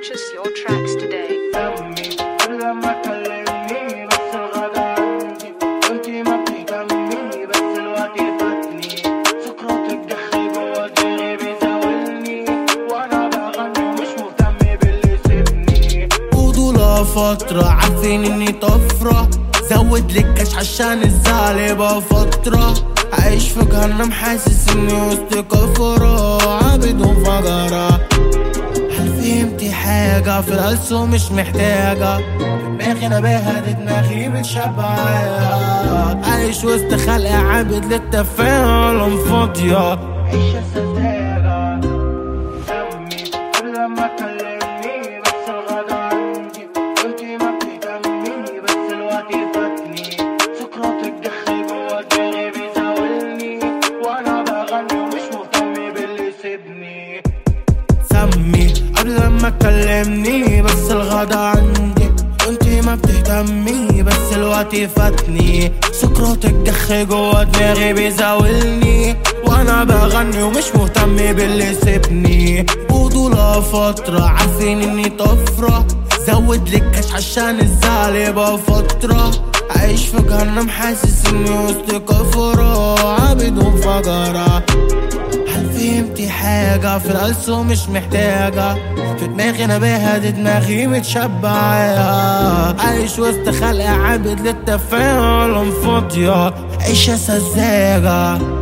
Purchase your tracks today. همي قبل ما تكلمني بس الغدا عندي وانتي ما بتهتمي بس الوقت فاتني سكرات الجحي جوا دماغي بيزاولني وانا بغني ومش مهتم باللي سيبني فضولة فترة عارفين اني طفرة زود لك كاش عشان الزعل بقى فترة عايش في جهنم حاسس اني وسط كفرة عابد وفجرة هل فهمتي حاجة في القلس ومش محتاجة دماغي انا بهدي دماغي بتشبع عايش وسط خلق عابد للتفاعل فاضية عيشة سذاجة همي قبل ما تكلمني بس الغدا عندي وانتي ما بتهتمي بس الوقت فاتني سكرات الجحي جوا دماغي بيزاولني وانا بغني ومش مهتم باللي سيبني سمي قبل ما تكلمني بس الغدا عندي وانتي ما بتهتمي بس الوقت فاتني سكرات الجخ جوا دماغي بيزاولني وانا بغني ومش مهتم باللي سيبني فضولة فترة عارفين اني طفرة زود لك كاش عشان الزعل يبقى فترة عايش في جهنم حاسس اني وسط كفرة عابد وفجرة هل فهمتي حاجة في القلس ومش محتاجة في دماغي انا بهدي دماغي متشبعة عايش وسط خلق عابد للتفاعل فاضية عيشة سذاجة